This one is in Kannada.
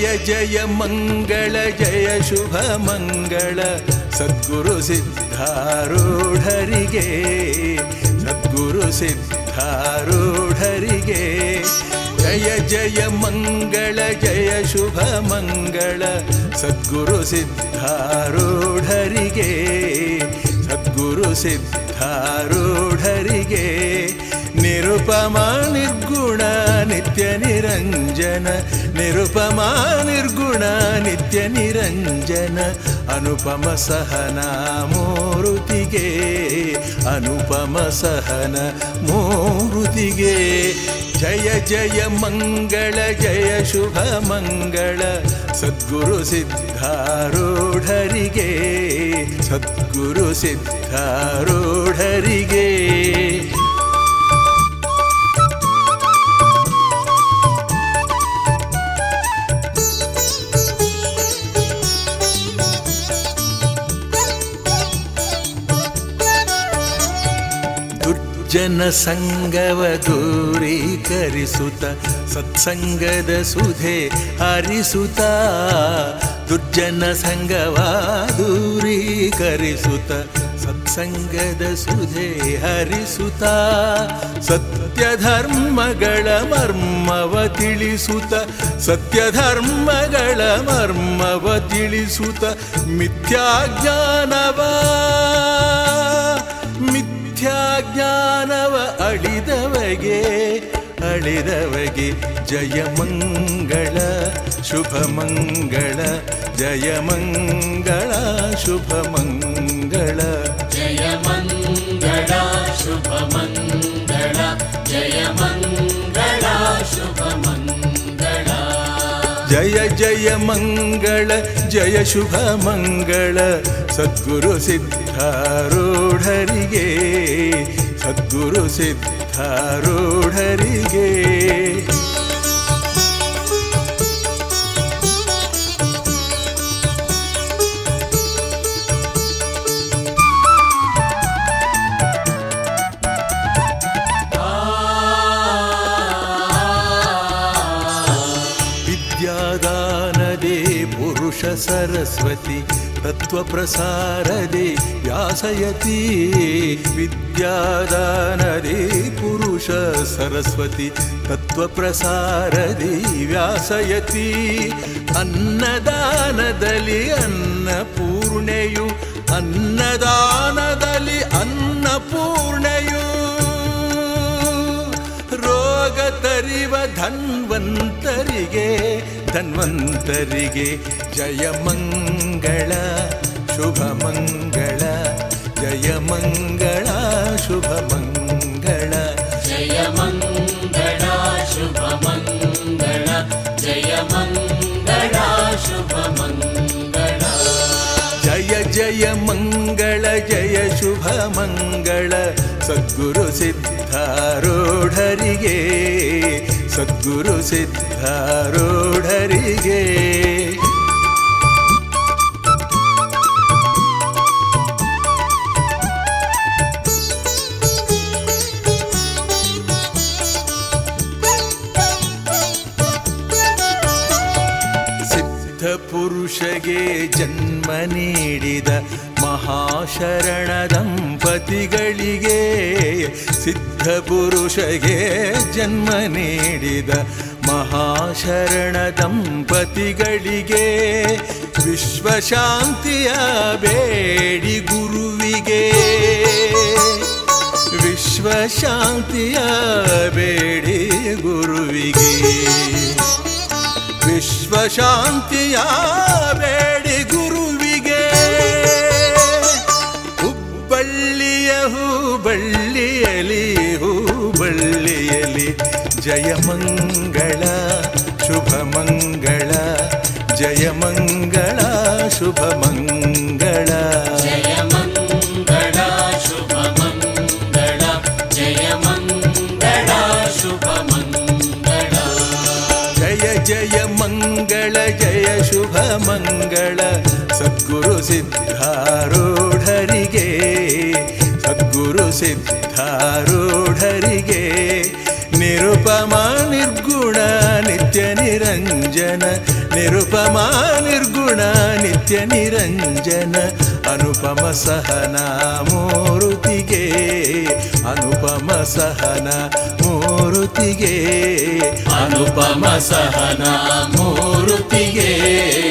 ಜಯ ಮಂಗಳ ಜಯ ಶುಭ ಮಂಗಳ ಸದ್ಗುರು ಸಿದ್ಧಾರೂಢರಿಗೆ ಸದ್ಗುರು ಸಿದ್ಧಾರೂಢರಿಗೆ ಜಯ ಜಯ ಮಂಗಳ ಜಯ ಶುಭ ಮಂಗಳ ಸದ್ಗುರು ಸಿದ್ಧಾರೂಢರಿಗೆ ಸದ್ಗುರು ಸಿದ್ಧಾರೂಢರಿಗೆ ನಿರುಪಮ ನಿರ್ಗುಣ ನಿತ್ಯ ನಿರಂಜನ ನಿರುಪಮ ನಿರ್ಗುಣ ನಿತ್ಯ ನಿರಂಜನ ಅನುಪಮ ಸಹನ ಮೂರುತಿಗೆ ಅನುಪಮ ಸಹನ ಮೂರುತಿಗೆ ಜಯ ಜಯ ಮಂಗಳ ಜಯ ಶುಭ ಮಂಗಳ ಸದ್ಗುರು ಸಿದ್ಧಾರೂಢರಿಗೆ ಸದ್ಗುರು ಸಿದ್ಧಾರೂಢರಿಗೆ ದುರ್ಜನ ಸಂಗವ ದೂರೀಕರಿಸುತ್ತ ಸತ್ಸಂಗದ ಸುಧೆ ಹರಿಸುತ್ತ ದುರ್ಜನ ಸಂಗವ ದೂರೀಕರಿಸುತ್ತ ಸತ್ಸಂಗದ ಸುಧೆ ಹರಿಸುತ್ತ ಸತ್ಯ ಧರ್ಮಗಳ ಮರ್ಮವ ತಿಳಿಸುತ್ತ ಸತ್ಯ ಧರ್ಮಗಳ ಮರ್ಮವ ತಿಳಿಸುತ್ತ ಮಿಥ್ಯಾಜ್ಞಾನವ ಮಿಥ್ಯಾಜ್ಞಾನವ ಅಳಿದವಗೆ ಅಳಿದವಗೆ ಜಯ ಮಂಗಳ ಶುಭ ಮಂಗಳ ಜಯ ಮಂಗಳ ಶುಭ ಮಂಗಳ ಜಯ ಮಂಗಳ ಶುಭ ಮಂಗಳ ಜಯ ಮಂಗಳ ಶುಭ ಮಂಗಳ ಜಯ ಜಯ ಮಂಗಳ ಜಯ ಶುಭ ಮಂಗಳ ಸದ್ಗುರು ಸಿದ್ಧಾರೂಢರಿಗೆ ಸದ್ಗುರು ಸಿದ್ಧಾರೂಢರಿಗೆ ವಿದ್ಯಾದಾನದೇ ಪುರುಷ ಸರಸ್ವತಿ ತತ್ವ ಪ್ರಸಾರದೆ ವ್ಯಾಸಯತಿ ವಿದ್ಯಾದಾನದೇ ಪುರುಷ ಸರಸ್ವತಿ ತತ್ವ ಪ್ರಸಾರದೆ ವ್ಯಾಸಯತಿ ಅನ್ನದಾನದಲ್ಲಿ ಅನ್ನಪೂರ್ಣೆಯು ಅನ್ನದಾನದಲ್ಲಿ ಅನ್ನಪೂರ್ಣೆಯು ರೋಗ ತರಿವ ಧನ್ವಂತರಿಗೆ ಧನ್ವಂತರಿಗೆ ಜಯ ಮಂಗಳ ಶುಭ ಮಂಗಳ ಜಯ ಮಂಗಳ ಶುಭ ಮಂಗಳ ಜಯ ಮಂಗಳ ಶುಭ ಮಂಗಳ ಜಯ ಮಂಗಳ ಶುಭ ಮಂಗಳ ಜಯ ಜಯ ಮಂಗಳ ಜಯ ಶುಭ ಮಂಗಳ ಸದ್ಗುರು ಸಿದ್ಧಾರೂಢರಿಗೆ ಸದ್ಗುರು ಸಿದ್ಧಾರೂಢರಿಗೆ ಸಿದ್ಧ ಪುರುಷಗೆ ಜನ್ಮ ನೀಡಿದ ಮಹಾಶರಣ ದಂಪತಿಗಳಿಗೆ ಸಿದ್ಧ ಪುರುಷಗೆ ಜನ್ಮ ನೀಡಿದ ಮಹಾಶರಣ ದಂಪತಿಗಳಿಗೆ ವಿಶ್ವಶಾಂತಿಯ ಬೇಡಿ ಗುರುವಿಗೆ ವಿಶ್ವಶಾಂತಿಯ ಬೇಡಿ ಗುರುವಿಗೆ ವಿಶ್ವಶಾಂತಿಯ ಬೇಡಿ ಗುರುವಿಗೆ ಹುಬ್ಬಳ್ಳಿಯ ಹೂಬಳ್ಳಿಯಲಿ ಹೂಬಳ್ಳಿಯಲಿ ಜಯ ಮಂಗಳ ಶುಭ ಮಂಗಳ ಜಯ ಮಂಗಳ ಶುಭ ಮಂಗಳ ಜಯ ಮಂಗಳ ಶುಭ ಮಂಗಳ ಜಯ ಮಂಗಳ ಶುಭ ಮಂಗಳ ಜಯ ಜಯ ಮಂಗಳ ಜಯ ಶುಭ ಮಂಗಳ ಸದ್ಗುರು ಸಿದ್ಧಾರೂಢರಿಗೆ ಸದ್ಗುರು ಸಿದ್ಧಾರೂಢರಿಗೆ ನಿರುಪಮ ನಿರ್ಗುಣ ನಿತ್ಯ ನಿತ್ಯ ನಿರಂಜನ ನಿರುಪಮ ನಿರ್ಗುಣ ನಿತ್ಯ ನಿರಂಜನ ಅನುಪಮ ಸಹನ ಮೂರುತಿಗೆ ಅನುಪಮ ಸಹನ ಮೂರುತಿಗೆ ಅನುಪಮ ಸಹನ ಮೂರುತಿಗೆ